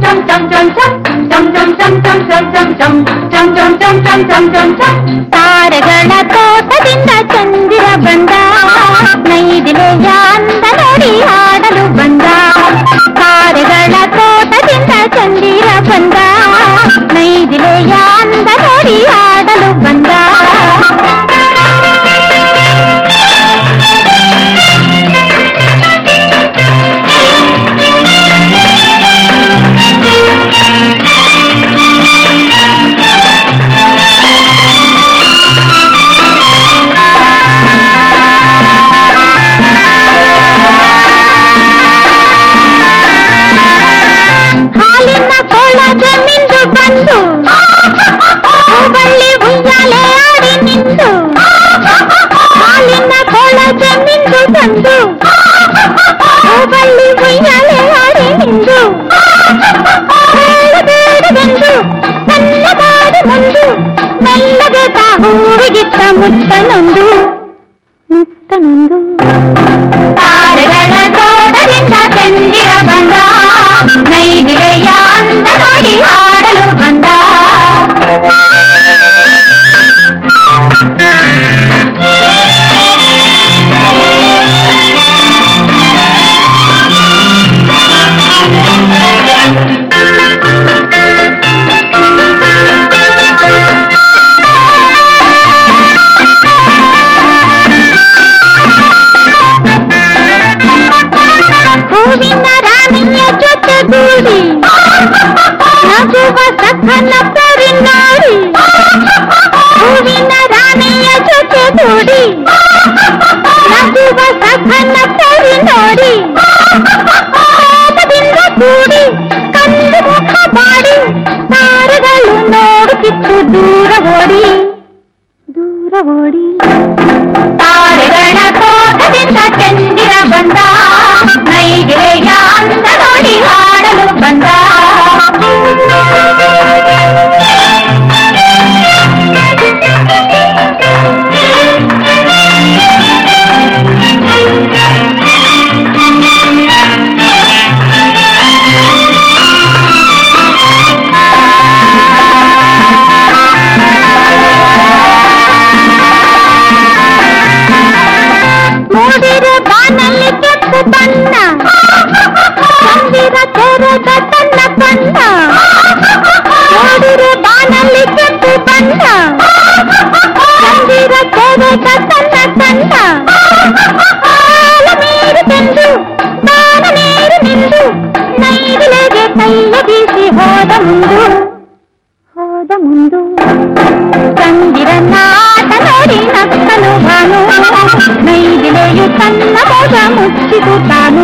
ತಾರೆಗಳ ತೋಟದಿಂದ ಚಂದಿರ ಬಂದ ನೈದಿಲೆಯ ಅಂದ ನೋಡಿ ಆಡಲು ಬಂದ ತಾರೆಗಳ ತೋಟದಿಂದ ಚಂದಿರ ಬಂದ ನೈದಿಲೆಯ ಅಂದ ನೋಡಿ ಆಡಲು ಬಂದ ಹಾಲಿನ ಕೊಳಗೆ ಮಿಂದು ಬಂದು ಹೂಬಳ್ಳಿ ಉಯ್ಯಾಲೆ ಆಡಿ ನಿಂದು ಹಾಲಿನ ಕೊಳಗೆ ಮಿಂದು ಬಂದು ಹೂಬಳ್ಳಿ ಉಯ್ಯಾಲೆ ಆಡಿ ನಿಂದು ಬೇಡದೆಂದು ನನ್ನ ಗಾಡಿ ಮುಂದು ಮೆಲ್ಲಗೆ ತಾ ಹೂವಿಗಿತ್ತ ಮುತ್ತನೊಂದು ಮುತ್ತನೊಂದು ತಾರೆಗಳ ತೋಟದಿಂದ ಚಂದಿರ ಬಂದ ನೈದಿಲೆಯ ಅಂದ ನೋಡಿ ಆಡಲು ಬಂದ ಹೂವಿನ ರಾಣಿಯ ಜೊತೆಗೂಡಿ ನಗುವ ಸಖನ ಸರಿ ನೋಡಿ ಹೂವಿನ ರಾಣಿಯ ಜೊತೆಗೂಡಿ ನಗುವ ಸಖನ ಸರಿ ನೋಡಿ ಕೋಪದಿಂದ ಕೂಡಿ ಕಂದು ಮುಖ ಮಾಡಿ ತಾರೆಗಳು ನೋಡುತ್ತಿತ್ತು ದೂರ ಓಡಿ ದೂರ ಓಡಿ ತಾರೆಗಳ ತೋಟದಿಂದ ಚಂದಿರ ಬಂದ ನೈಗೆಯ ಅಂದ ನೋಡಿ ಆಡಲು ಬಂದ ಮೂಡಿರೆ ಬಾನಲ್ಲಿ ಕೆಂಪು ಬಣ್ಣ ಚಂದಿರ ತೆರೆದ ತನ್ನ ಕಣ್ಣ ಮೂಡಿರೆ ಬಾನಲ್ಲಿ ಕೆಂಪು ಬಣ್ಣ ಚಂದಿರ ತೆರೆದ ತನ್ನ ಕಣ್ಣ ಕಾಲ ನೀರು ತೆಂದು ಬಾನ ನೀರು ನಿಂದು ನೈದಿಲೆಗೆ ಕೈಯ ಬೀಸಿ ಹೋದ ಮುಂದು ಹೋದ ಮುಂದು ಚಂದಿರನಾಟ ನೋಡಿ ನಕ್ಕನು ಭಾನು ನೈದಿಲೆಯು ತನ್ನ ಮೋದ ಮುಚ್ಚಿತು ತಾನು